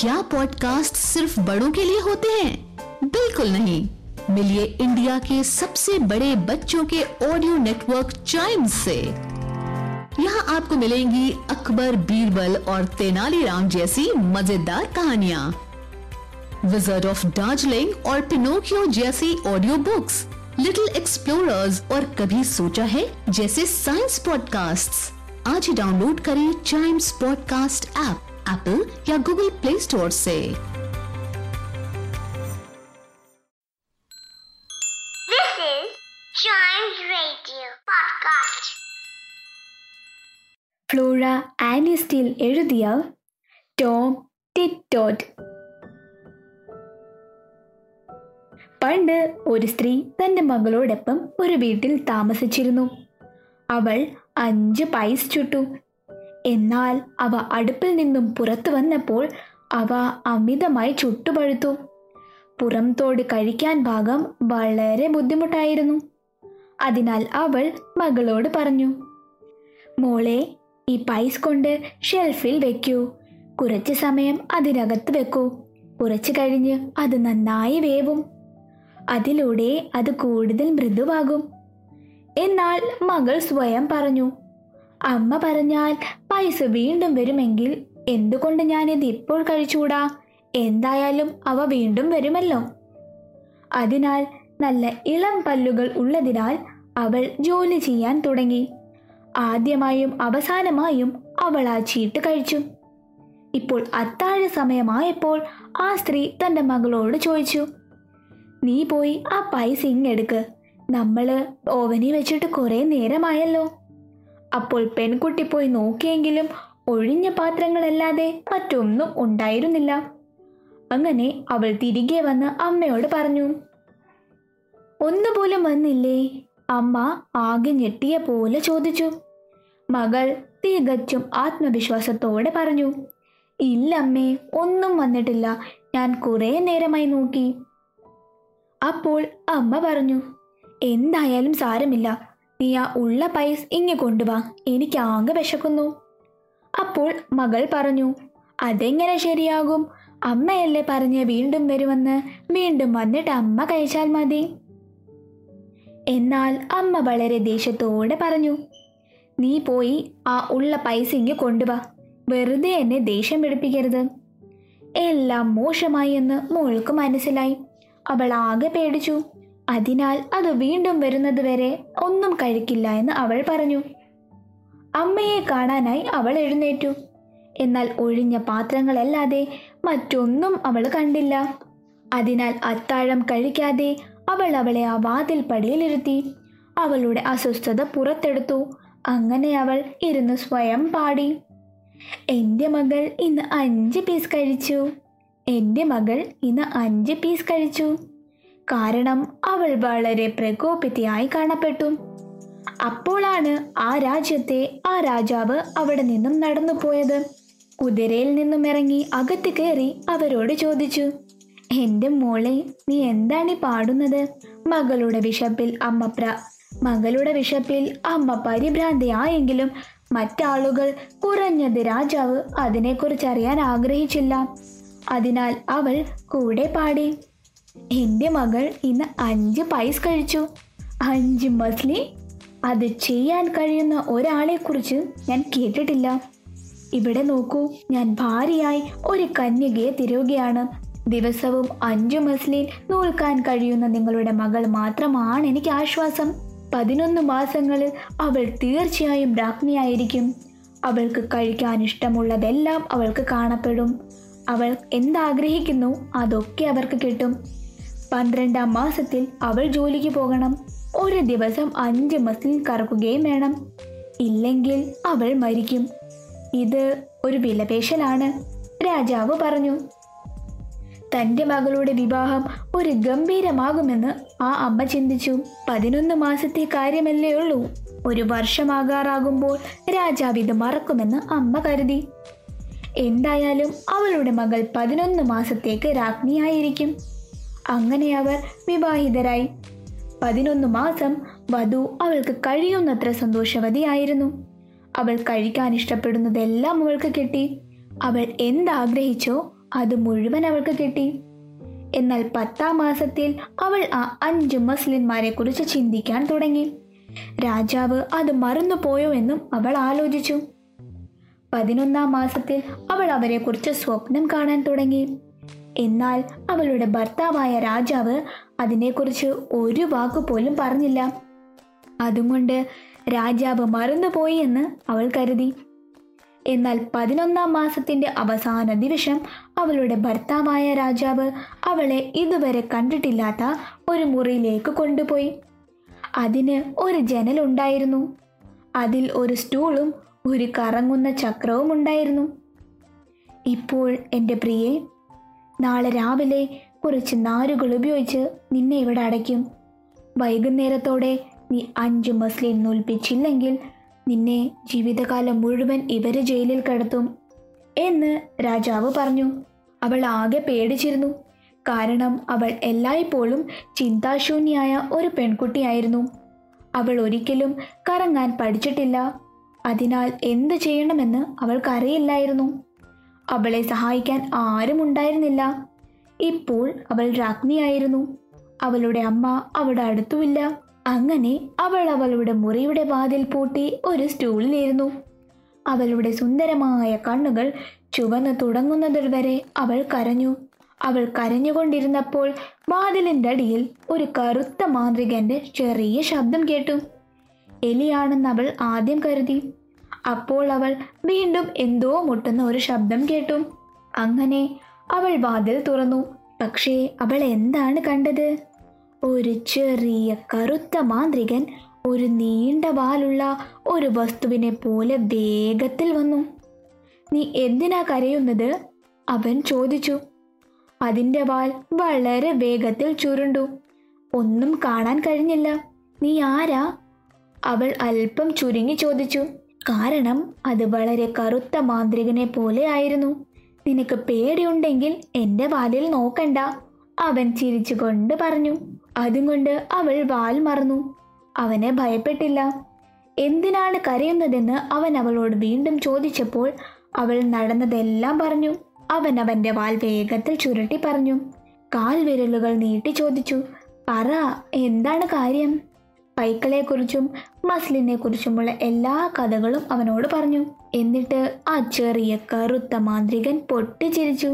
क्या पॉडकास्ट सिर्फ बड़ों के लिए होते हैं बिल्कुल नहीं मिलिए इंडिया के सबसे बड़े बच्चों के ऑडियो नेटवर्क चाइम्स से यहाँ आपको मिलेंगी अकबर बीरबल और तेनालीराम जैसी मजेदार कहानियाँ विजर्ड ऑफ दार्जिलिंग और पिनोकियो जैसी ऑडियो बुक्स लिटिल एक्सप्लोरर्स और कभी सोचा है जैसे साइंस पॉडकास्ट्स आज ही डाउनलोड करें चाइम्स पॉडकास्ट ऐप एप्पल या गूगल प्ले स्टोर से This is Chimes Radio Podcast. Flora ആനിസ്റ്റിൽ എഴുതിയ ടോം ടിറ്റോട്ട് പണ്ട് ഒരു സ്ത്രീ തന്റെ മകളോടൊപ്പം ഒരു വീട്ടിൽ താമസിച്ചിരുന്നു അവൾ അഞ്ച് പൈസ് ചുട്ടു എന്നാൽ അവ അടുപ്പിൽ നിന്നും പുറത്തു വന്നപ്പോൾ അവ അമിതമായി ചുട്ടുപഴുത്തു പുറംതോട് കഴിക്കാൻ ഭാഗം വളരെ ബുദ്ധിമുട്ടായിരുന്നു അതിനാൽ അവൾ മകളോട് പറഞ്ഞു മോളെ ഈ പൈസ് കൊണ്ട് ഷെൽഫിൽ വെക്കൂ കുറച്ച് സമയം അതിനകത്ത് വെക്കൂ കുറച്ച് കഴിഞ്ഞ് അത് നന്നായി വേവും അതിലൂടെ അത് കൂടുതൽ മൃദുവാകും എന്നാൽ മകൾ സ്വയം പറഞ്ഞു അമ്മ പറഞ്ഞാൽ പൈസ വീണ്ടും വരുമെങ്കിൽ എന്തുകൊണ്ട് ഞാനിത് ഇപ്പോൾ കഴിച്ചുകൂടാ എന്തായാലും അവ വീണ്ടും വരുമല്ലോ അതിനാൽ നല്ല ഇളം പല്ലുകൾ ഉള്ളതിനാൽ അവൾ ജോലി ചെയ്യാൻ തുടങ്ങി ആദ്യമായും അവസാനമായും അവൾ ആ ചീട്ട് കഴിച്ചു ഇപ്പോൾ അത്താഴ സമയമായപ്പോൾ ആ സ്ത്രീ തന്റെ മകളോട് ചോദിച്ചു നീ പോയി ആ പൈസ ഇങ്ങെടുക്ക് നമ്മള് ഓവനിൽ വെച്ചിട്ട് കുറെ നേരമായല്ലോ അപ്പോൾ പെൺകുട്ടി പോയി നോക്കിയെങ്കിലും ഒഴിഞ്ഞ പാത്രങ്ങളല്ലാതെ മറ്റൊന്നും ഉണ്ടായിരുന്നില്ല അങ്ങനെ അവൾ തിരികെ വന്ന് അമ്മയോട് പറഞ്ഞു ഒന്നുപോലും വന്നില്ലേ അമ്മ ആകെ ഞെട്ടിയ പോലെ ചോദിച്ചു മകൾ തികച്ചും ആത്മവിശ്വാസത്തോടെ പറഞ്ഞു ഇല്ല അമ്മേ ഒന്നും വന്നിട്ടില്ല ഞാൻ കുറേ നേരമായി നോക്കി അപ്പോൾ അമ്മ പറഞ്ഞു എന്തായാലും സാരമില്ല നീ ആ ഉള്ള പൈസ ഇങ്ങ് കൊണ്ടുവാ എനിക്ക് ആകെ വിശക്കുന്നു അപ്പോൾ മകൾ പറഞ്ഞു അതെങ്ങനെ ശരിയാകും അമ്മയല്ലേ പറഞ്ഞ് വീണ്ടും വരുമെന്ന് വീണ്ടും വന്നിട്ട് അമ്മ കഴിച്ചാൽ മതി എന്നാൽ അമ്മ വളരെ ദേഷ്യത്തോടെ പറഞ്ഞു നീ പോയി ആ ഉള്ള പൈസ ഇങ്ങ് കൊണ്ടുവാ വെറുതെ എന്നെ ദേഷ്യം പിടിപ്പിക്കരുത് എല്ലാം മോശമായി എന്ന് മോൾക്ക് മനസ്സിലായി അവൾ ആകെ പേടിച്ചു അതിനാൽ അത് വീണ്ടും വരുന്നത് വരെ ഒന്നും കഴിക്കില്ല എന്ന് അവൾ പറഞ്ഞു അമ്മയെ കാണാനായി അവൾ എഴുന്നേറ്റു എന്നാൽ ഒഴിഞ്ഞ പാത്രങ്ങളല്ലാതെ മറ്റൊന്നും അവൾ കണ്ടില്ല അതിനാൽ അത്താഴം കഴിക്കാതെ അവൾ അവളെ ആ വാതിൽ പടിയിലിരുത്തി അവളുടെ അസ്വസ്ഥത പുറത്തെടുത്തു അങ്ങനെ അവൾ ഇരുന്ന് സ്വയം പാടി എൻ്റെ മകൾ ഇന്ന് അഞ്ച് പീസ് കഴിച്ചു എൻ്റെ മകൾ ഇന്ന് അഞ്ച് പീസ് കഴിച്ചു കാരണം അവൾ വളരെ പ്രകോപിതയായി കാണപ്പെട്ടു അപ്പോഴാണ് ആ രാജ്യത്തെ ആ രാജാവ് അവിടെ നിന്നും നടന്നു പോയത് കുതിരയിൽ നിന്നും ഇറങ്ങി അകത്ത് കയറി അവരോട് ചോദിച്ചു എന്റെ മോളെ നീ എന്താണ് ഈ പാടുന്നത് മകളുടെ വിശപ്പിൽ അമ്മ പ്ര മകളുടെ വിശപ്പിൽ അമ്മ പരിഭ്രാന്തിയായെങ്കിലും മറ്റാളുകൾ കുറഞ്ഞത് രാജാവ് അതിനെക്കുറിച്ച് അറിയാൻ ആഗ്രഹിച്ചില്ല അതിനാൽ അവൾ കൂടെ പാടി എൻ്റെ മകൾ ഇന്ന് അഞ്ച് പൈസ് കഴിച്ചു അഞ്ച് മസ്ലി അത് ചെയ്യാൻ കഴിയുന്ന ഒരാളെക്കുറിച്ച് ഞാൻ കേട്ടിട്ടില്ല ഇവിടെ നോക്കൂ ഞാൻ ഭാര്യയായി ഒരു കന്യകയെ തിരുവുകയാണ് ദിവസവും അഞ്ചു മസ്ലിൻ നൂൽക്കാൻ കഴിയുന്ന നിങ്ങളുടെ മകൾ മാത്രമാണ് എനിക്ക് ആശ്വാസം പതിനൊന്ന് മാസങ്ങളിൽ അവൾ തീർച്ചയായും രാജ്ഞിയായിരിക്കും അവൾക്ക് കഴിക്കാൻ ഇഷ്ടമുള്ളതെല്ലാം അവൾക്ക് കാണപ്പെടും അവൾ എന്താഗ്രഹിക്കുന്നു അതൊക്കെ അവർക്ക് കിട്ടും പന്ത്രണ്ടാം മാസത്തിൽ അവൾ ജോലിക്ക് പോകണം ഒരു ദിവസം അഞ്ച് മസിൽ കറക്കുകയും വേണം ഇല്ലെങ്കിൽ അവൾ മരിക്കും ഇത് ഒരു വിലപേശലാണ് രാജാവ് പറഞ്ഞു തന്റെ മകളുടെ വിവാഹം ഒരു ഗംഭീരമാകുമെന്ന് ആ അമ്മ ചിന്തിച്ചു പതിനൊന്ന് മാസത്തെ കാര്യമല്ലേ ഉള്ളൂ ഒരു വർഷമാകാറാകുമ്പോൾ രാജാവ് ഇത് മറക്കുമെന്ന് അമ്മ കരുതി എന്തായാലും അവളുടെ മകൾ പതിനൊന്ന് മാസത്തേക്ക് രാജ്ഞിയായിരിക്കും അങ്ങനെ അവർ വിവാഹിതരായി പതിനൊന്ന് മാസം വധു അവൾക്ക് കഴിയുന്നത്ര സന്തോഷവതിയായിരുന്നു അവൾ കഴിക്കാൻ ഇഷ്ടപ്പെടുന്നതെല്ലാം അവൾക്ക് കിട്ടി അവൾ എന്താഗ്രഹിച്ചോ അത് മുഴുവൻ അവൾക്ക് കിട്ടി എന്നാൽ പത്താം മാസത്തിൽ അവൾ ആ അഞ്ച് മസ്ലിന്മാരെ കുറിച്ച് ചിന്തിക്കാൻ തുടങ്ങി രാജാവ് അത് മറന്നുപോയോ എന്നും അവൾ ആലോചിച്ചു പതിനൊന്നാം മാസത്തിൽ അവൾ അവരെക്കുറിച്ച് സ്വപ്നം കാണാൻ തുടങ്ങി എന്നാൽ അവളുടെ ഭർത്താവായ രാജാവ് അതിനെക്കുറിച്ച് ഒരു വാക്ക് പോലും പറഞ്ഞില്ല അതുകൊണ്ട് രാജാവ് മറന്നുപോയി എന്ന് അവൾ കരുതി എന്നാൽ പതിനൊന്നാം മാസത്തിന്റെ അവസാന ദിവസം അവളുടെ ഭർത്താവായ രാജാവ് അവളെ ഇതുവരെ കണ്ടിട്ടില്ലാത്ത ഒരു മുറിയിലേക്ക് കൊണ്ടുപോയി അതിന് ഒരു ജനലുണ്ടായിരുന്നു അതിൽ ഒരു സ്റ്റൂളും ഒരു കറങ്ങുന്ന ചക്രവും ഉണ്ടായിരുന്നു ഇപ്പോൾ എൻ്റെ പ്രിയെ നാളെ രാവിലെ കുറച്ച് നാരുകൾ ഉപയോഗിച്ച് നിന്നെ ഇവിടെ അടയ്ക്കും വൈകുന്നേരത്തോടെ നീ അഞ്ച് മസ്ലിൻ നൂൽപ്പിച്ചില്ലെങ്കിൽ നിന്നെ ജീവിതകാലം മുഴുവൻ ഇവര് ജയിലിൽ കിടത്തും എന്ന് രാജാവ് പറഞ്ഞു അവൾ ആകെ പേടിച്ചിരുന്നു കാരണം അവൾ എല്ലായ്പ്പോഴും ചിന്താശൂന്യായ ഒരു പെൺകുട്ടിയായിരുന്നു അവൾ ഒരിക്കലും കറങ്ങാൻ പഠിച്ചിട്ടില്ല അതിനാൽ എന്ത് ചെയ്യണമെന്ന് അവൾക്കറിയില്ലായിരുന്നു അവളെ സഹായിക്കാൻ ആരും ഉണ്ടായിരുന്നില്ല ഇപ്പോൾ അവൾ രാജ്ഞിയായിരുന്നു അവളുടെ അമ്മ അവിടെ അടുത്തുമില്ല അങ്ങനെ അവൾ അവളുടെ മുറിയുടെ വാതിൽ പൂട്ടി ഒരു സ്റ്റൂളിലിരുന്നു അവളുടെ സുന്ദരമായ കണ്ണുകൾ ചുവന്നു തുടങ്ങുന്നതുവരെ അവൾ കരഞ്ഞു അവൾ കരഞ്ഞുകൊണ്ടിരുന്നപ്പോൾ വാതിലിൻ്റെ അടിയിൽ ഒരു കറുത്ത മാന്ത്രികന്റെ ചെറിയ ശബ്ദം കേട്ടു എലിയാണെന്ന് അവൾ ആദ്യം കരുതി അപ്പോൾ അവൾ വീണ്ടും എന്തോ മുട്ടുന്ന ഒരു ശബ്ദം കേട്ടു അങ്ങനെ അവൾ വാതിൽ തുറന്നു പക്ഷേ അവൾ എന്താണ് കണ്ടത് ഒരു ചെറിയ കറുത്ത മാന്ത്രികൻ ഒരു നീണ്ട വാലുള്ള ഒരു വസ്തുവിനെ പോലെ വേഗത്തിൽ വന്നു നീ എന്തിനാ കരയുന്നത് അവൻ ചോദിച്ചു അതിൻ്റെ വാൽ വളരെ വേഗത്തിൽ ചുരുണ്ടു ഒന്നും കാണാൻ കഴിഞ്ഞില്ല നീ ആരാ അവൾ അല്പം ചുരുങ്ങി ചോദിച്ചു കാരണം അത് വളരെ കറുത്ത മാന്ത്രികനെ പോലെ ആയിരുന്നു നിനക്ക് പേടിയുണ്ടെങ്കിൽ എൻ്റെ വാലിൽ നോക്കണ്ട അവൻ ചിരിച്ചുകൊണ്ട് പറഞ്ഞു അതുകൊണ്ട് അവൾ വാൽ മറന്നു അവനെ ഭയപ്പെട്ടില്ല എന്തിനാണ് കരയുന്നതെന്ന് അവൻ അവളോട് വീണ്ടും ചോദിച്ചപ്പോൾ അവൾ നടന്നതെല്ലാം പറഞ്ഞു അവൻ അവന്റെ വാൽ വേഗത്തിൽ ചുരുട്ടി പറഞ്ഞു കാൽ വിരലുകൾ നീട്ടി ചോദിച്ചു പറ എന്താണ് കാര്യം പൈക്കളെക്കുറിച്ചും മസ്ലിനെ കുറിച്ചുമുള്ള എല്ലാ കഥകളും അവനോട് പറഞ്ഞു എന്നിട്ട് ആ ചെറിയ കറുത്ത മാന്ത്രികൻ പൊട്ടിച്ചിരിച്ചു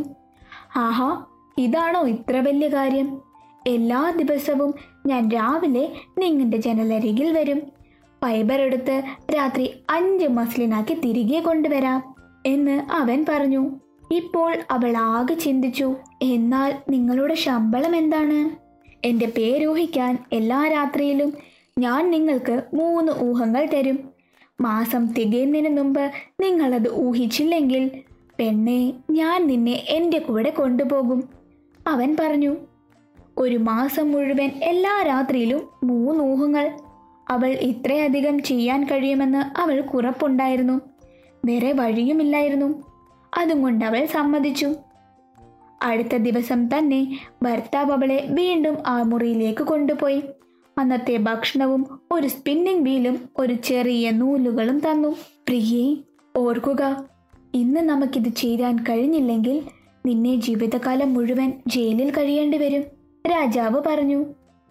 ആഹാ ഇതാണോ ഇത്ര വലിയ കാര്യം എല്ലാ ദിവസവും ഞാൻ രാവിലെ നിങ്ങളുടെ ജനലരികിൽ വരും ഫൈബർ എടുത്ത് രാത്രി അഞ്ച് മസ്ലിനാക്കി തിരികെ കൊണ്ടുവരാം എന്ന് അവൻ പറഞ്ഞു ഇപ്പോൾ അവൾ ആകെ ചിന്തിച്ചു എന്നാൽ നിങ്ങളുടെ ശമ്പളം എന്താണ് എൻ്റെ പേരൂഹിക്കാൻ എല്ലാ രാത്രിയിലും ഞാൻ നിങ്ങൾക്ക് മൂന്ന് ഊഹങ്ങൾ തരും മാസം തികയുന്നതിന് മുമ്പ് നിങ്ങളത് ഊഹിച്ചില്ലെങ്കിൽ പെണ്ണെ ഞാൻ നിന്നെ എൻ്റെ കൂടെ കൊണ്ടുപോകും അവൻ പറഞ്ഞു ഒരു മാസം മുഴുവൻ എല്ലാ രാത്രിയിലും മൂന്ന് ഊഹങ്ങൾ അവൾ ഇത്രയധികം ചെയ്യാൻ കഴിയുമെന്ന് അവൾ കുറപ്പുണ്ടായിരുന്നു വേറെ വഴിയുമില്ലായിരുന്നു അതുകൊണ്ട് അവൾ സമ്മതിച്ചു അടുത്ത ദിവസം തന്നെ ഭർത്താവ് അവളെ വീണ്ടും ആ മുറിയിലേക്ക് കൊണ്ടുപോയി അന്നത്തെ ഭക്ഷണവും ഒരു സ്പിന്നിംഗ് വീലും ഒരു ചെറിയ നൂലുകളും തന്നു പ്രിയേ ഓർക്കുക ഇന്ന് നമുക്കിത് ചെയ്യാൻ കഴിഞ്ഞില്ലെങ്കിൽ നിന്നെ ജീവിതകാലം മുഴുവൻ ജയിലിൽ കഴിയേണ്ടി വരും രാജാവ് പറഞ്ഞു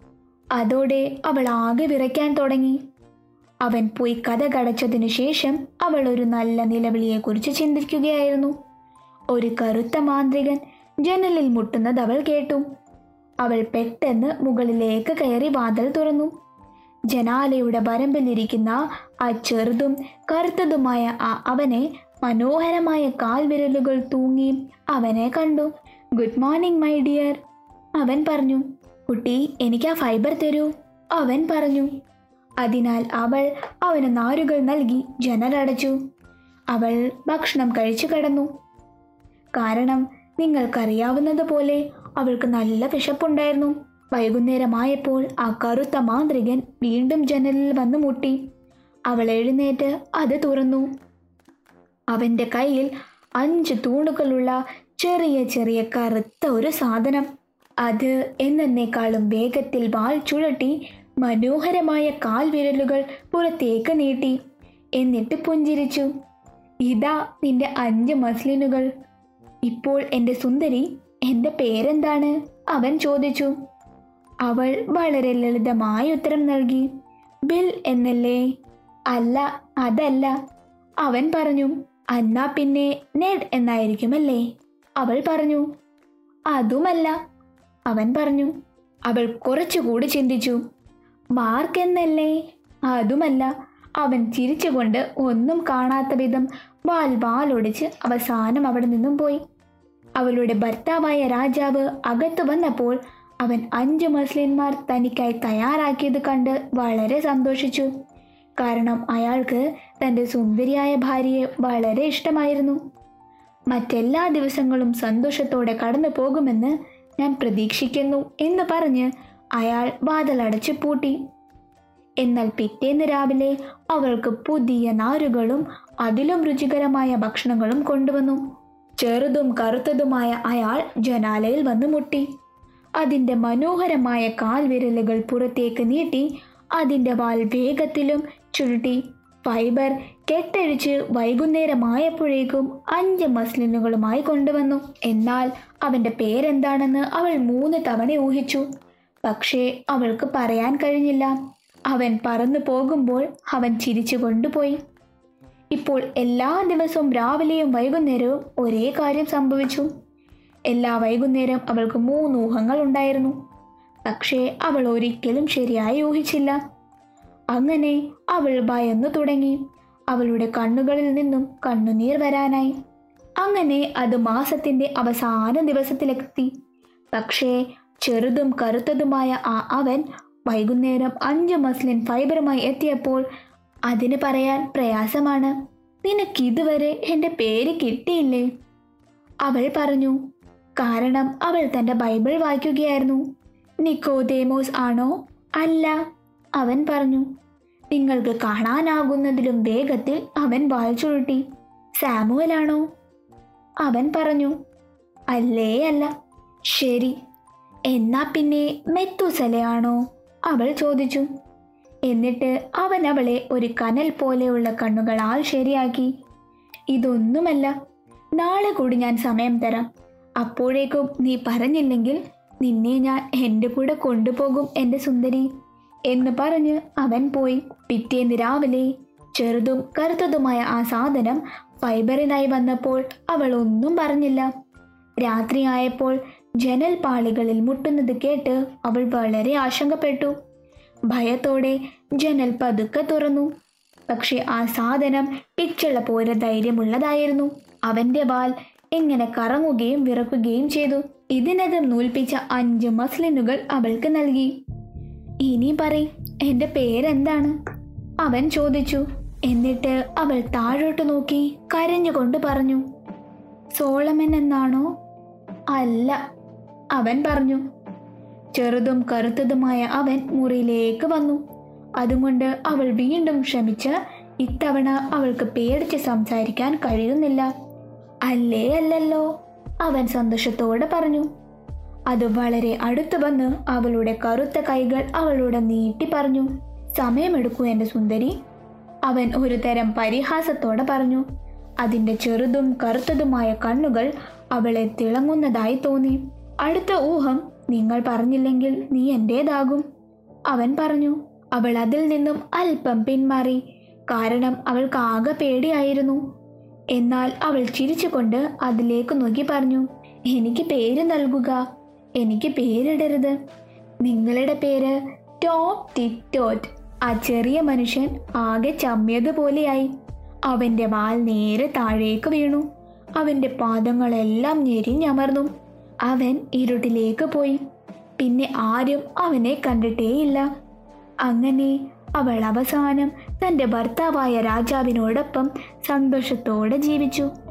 അതോടെ അവൾ ആകെ വിറയ്ക്കാൻ തുടങ്ങി അവൻ പോയി കഥ കടച്ചതിനു ശേഷം അവൾ ഒരു നല്ല നിലവിളിയെക്കുറിച്ച് ചിന്തിക്കുകയായിരുന്നു ഒരു കറുത്ത മാന്ത്രികൻ ജനലിൽ മുട്ടുന്നത് അവൾ കേട്ടു അവൾ പെട്ടെന്ന് മുകളിലേക്ക് കയറി വാതിൽ തുറന്നു ജനാലയുടെ വരമ്പിലിരിക്കുന്ന ആ ചെറുതും കറുത്തതുമായ ആ അവനെ മനോഹരമായ കാൽവിരലുകൾ തൂങ്ങി അവനെ കണ്ടു ഗുഡ് മോർണിംഗ് മൈ ഡിയർ അവൻ പറഞ്ഞു കുട്ടി എനിക്ക് ആ ഫൈബർ തരൂ അവൻ പറഞ്ഞു അതിനാൽ അവൾ അവന് നാരുകൾ നൽകി ജനലടച്ചു അവൾ ഭക്ഷണം കഴിച്ചു കിടന്നു കാരണം നിങ്ങൾക്കറിയാവുന്നതുപോലെ അവൾക്ക് നല്ല വിശപ്പുണ്ടായിരുന്നു വൈകുന്നേരമായപ്പോൾ ആ കറുത്ത മാന്ത്രികൻ വീണ്ടും ജനലിൽ വന്ന് മുട്ടി അവൾ എഴുന്നേറ്റ് അത് തുറന്നു അവന്റെ കയ്യിൽ അഞ്ച് തൂണുകളുള്ള ചെറിയ ചെറിയ കറുത്ത ഒരു സാധനം അത് എന്നേക്കാളും വേഗത്തിൽ വാൽ ചുഴട്ടി മനോഹരമായ കാൽവിരലുകൾ പുറത്തേക്ക് നീട്ടി എന്നിട്ട് പുഞ്ചിരിച്ചു ഇതാ നിന്റെ അഞ്ച് മസ്ലിനുകൾ ഇപ്പോൾ എൻ്റെ സുന്ദരി എൻ്റെ പേരെന്താണ് അവൻ ചോദിച്ചു അവൾ വളരെ ലളിതമായ ഉത്തരം നൽകി ബിൽ എന്നല്ലേ അല്ല അതല്ല അവൻ പറഞ്ഞു എന്നാ പിന്നെ നെഡ് എന്നായിരിക്കുമല്ലേ അവൾ പറഞ്ഞു അതുമല്ല അവൻ പറഞ്ഞു അവൾ കുറച്ചുകൂടി ചിന്തിച്ചു മാർക്ക് എന്നല്ലേ അതുമല്ല അവൻ ചിരിച്ചുകൊണ്ട് ഒന്നും കാണാത്ത വിധം വാൽ വാലൊടിച്ച് അവസാനം അവിടെ നിന്നും പോയി അവളുടെ ഭർത്താവായ രാജാവ് അകത്തു വന്നപ്പോൾ അവൻ അഞ്ച് മുസ്ലിംമാർ തനിക്കായി തയ്യാറാക്കിയത് കണ്ട് വളരെ സന്തോഷിച്ചു കാരണം അയാൾക്ക് തൻ്റെ സുന്ദരിയായ ഭാര്യയെ വളരെ ഇഷ്ടമായിരുന്നു മറ്റെല്ലാ ദിവസങ്ങളും സന്തോഷത്തോടെ കടന്നു പോകുമെന്ന് ഞാൻ പ്രതീക്ഷിക്കുന്നു എന്ന് പറഞ്ഞ് അയാൾ വാതിലടച്ചു പൂട്ടി എന്നാൽ പിറ്റേന്ന് രാവിലെ അവൾക്ക് പുതിയ നാരുകളും അതിലും രുചികരമായ ഭക്ഷണങ്ങളും കൊണ്ടുവന്നു ചെറുതും കറുത്തതുമായ അയാൾ ജനാലയിൽ വന്ന് മുട്ടി അതിൻ്റെ മനോഹരമായ കാൽവിരലുകൾ പുറത്തേക്ക് നീട്ടി അതിൻ്റെ വാൽ വേഗത്തിലും ചുരുട്ടി ഫൈബർ കെട്ടഴിച്ച് വൈകുന്നേരമായപ്പോഴേക്കും അഞ്ച് മസ്ലിനുകളുമായി കൊണ്ടുവന്നു എന്നാൽ അവൻ്റെ പേരെന്താണെന്ന് അവൾ മൂന്ന് തവണ ഊഹിച്ചു പക്ഷേ അവൾക്ക് പറയാൻ കഴിഞ്ഞില്ല അവൻ പറന്നു പോകുമ്പോൾ അവൻ ചിരിച്ചു കൊണ്ടുപോയി ഇപ്പോൾ എല്ലാ ദിവസവും രാവിലെയും വൈകുന്നേരവും ഒരേ കാര്യം സംഭവിച്ചു എല്ലാ വൈകുന്നേരം അവൾക്ക് മൂന്ന് ഊഹങ്ങൾ ഉണ്ടായിരുന്നു പക്ഷേ അവൾ ഒരിക്കലും ശരിയായി ഊഹിച്ചില്ല അങ്ങനെ അവൾ ഭയന്നു തുടങ്ങി അവളുടെ കണ്ണുകളിൽ നിന്നും കണ്ണുനീർ വരാനായി അങ്ങനെ അത് മാസത്തിന്റെ അവസാന ദിവസത്തിലെത്തി പക്ഷേ ചെറുതും കറുത്തതുമായ ആ അവൻ വൈകുന്നേരം അഞ്ച് മസ്ലിൻ ഫൈബറുമായി എത്തിയപ്പോൾ അതിന് പറയാൻ പ്രയാസമാണ് നിനക്കിതുവരെ എൻ്റെ പേര് കിട്ടിയില്ലേ അവൾ പറഞ്ഞു കാരണം അവൾ തൻ്റെ ബൈബിൾ വായിക്കുകയായിരുന്നു നിക്കോദേമോസ് ആണോ അല്ല അവൻ പറഞ്ഞു നിങ്ങൾക്ക് കാണാനാകുന്നതിലും വേഗത്തിൽ അവൻ വാൽ ചുരുട്ടി സാമുവലാണോ അവൻ പറഞ്ഞു അല്ലേ അല്ല ശരി എന്നാ പിന്നെ മെത്തുസലയാണോ അവൾ ചോദിച്ചു എന്നിട്ട് അവൻ അവളെ ഒരു കനൽ പോലെയുള്ള കണ്ണുകളാൽ ശരിയാക്കി ഇതൊന്നുമല്ല നാളെ കൂടി ഞാൻ സമയം തരാം അപ്പോഴേക്കും നീ പറഞ്ഞില്ലെങ്കിൽ നിന്നെ ഞാൻ എൻ്റെ കൂടെ കൊണ്ടുപോകും എൻ്റെ സുന്ദരി എന്ന് പറഞ്ഞ് അവൻ പോയി പിറ്റേന്ന് രാവിലെ ചെറുതും കറുത്തതുമായ ആ സാധനം ഫൈബറിനായി വന്നപ്പോൾ അവൾ ഒന്നും പറഞ്ഞില്ല രാത്രിയായപ്പോൾ ജനൽ പാളികളിൽ മുട്ടുന്നത് കേട്ട് അവൾ വളരെ ആശങ്കപ്പെട്ടു ഭയത്തോടെ ജനൽ പതുക്കെ തുറന്നു പക്ഷെ ആ സാധനം പിച്ചുള്ള പോലെ ധൈര്യമുള്ളതായിരുന്നു അവന്റെ വാൽ എങ്ങനെ കറങ്ങുകയും വിറക്കുകയും ചെയ്തു ഇതിനകം നൂൽപ്പിച്ച അഞ്ച് മസ്ലിനുകൾ അവൾക്ക് നൽകി ഇനി പറയ് എന്റെ പേരെന്താണ് അവൻ ചോദിച്ചു എന്നിട്ട് അവൾ താഴോട്ട് നോക്കി കരഞ്ഞുകൊണ്ട് പറഞ്ഞു സോളമൻ എന്നാണോ അല്ല അവൻ പറഞ്ഞു ചെറുതും കറുത്തതുമായ അവൻ മുറിയിലേക്ക് വന്നു അതുകൊണ്ട് അവൾ വീണ്ടും ശ്രമിച്ച് ഇത്തവണ അവൾക്ക് പേടിച്ച് സംസാരിക്കാൻ കഴിയുന്നില്ല അല്ലേ അല്ലല്ലോ അവൻ സന്തോഷത്തോടെ പറഞ്ഞു അത് വളരെ അടുത്തു വന്ന് അവളുടെ കറുത്ത കൈകൾ അവളോട് നീട്ടി പറഞ്ഞു സമയമെടുക്കൂ എൻ്റെ സുന്ദരി അവൻ ഒരു തരം പരിഹാസത്തോടെ പറഞ്ഞു അതിൻ്റെ ചെറുതും കറുത്തതുമായ കണ്ണുകൾ അവളെ തിളങ്ങുന്നതായി തോന്നി അടുത്ത ഊഹം നിങ്ങൾ പറഞ്ഞില്ലെങ്കിൽ നീ എൻ്റേതാകും അവൻ പറഞ്ഞു അവൾ അതിൽ നിന്നും അല്പം പിന്മാറി കാരണം അവൾക്ക് ആകെ പേടിയായിരുന്നു എന്നാൽ അവൾ ചിരിച്ചുകൊണ്ട് അതിലേക്ക് നോക്കി പറഞ്ഞു എനിക്ക് പേര് നൽകുക എനിക്ക് പേരിടരുത് നിങ്ങളുടെ പേര് ടോപ്പ് ടിറ്റോറ്റ് ആ ചെറിയ മനുഷ്യൻ ആകെ ചമ്മിയതുപോലെയായി അവന്റെ വാൽ നേരെ താഴേക്ക് വീണു അവന്റെ പാദങ്ങളെല്ലാം ഞെരിഞ്ഞമർന്നു അവൻ ഇരുട്ടിലേക്ക് പോയി പിന്നെ ആരും അവനെ കണ്ടിട്ടേയില്ല അങ്ങനെ അവൾ അവസാനം തന്റെ ഭർത്താവായ രാജാവിനോടൊപ്പം സന്തോഷത്തോടെ ജീവിച്ചു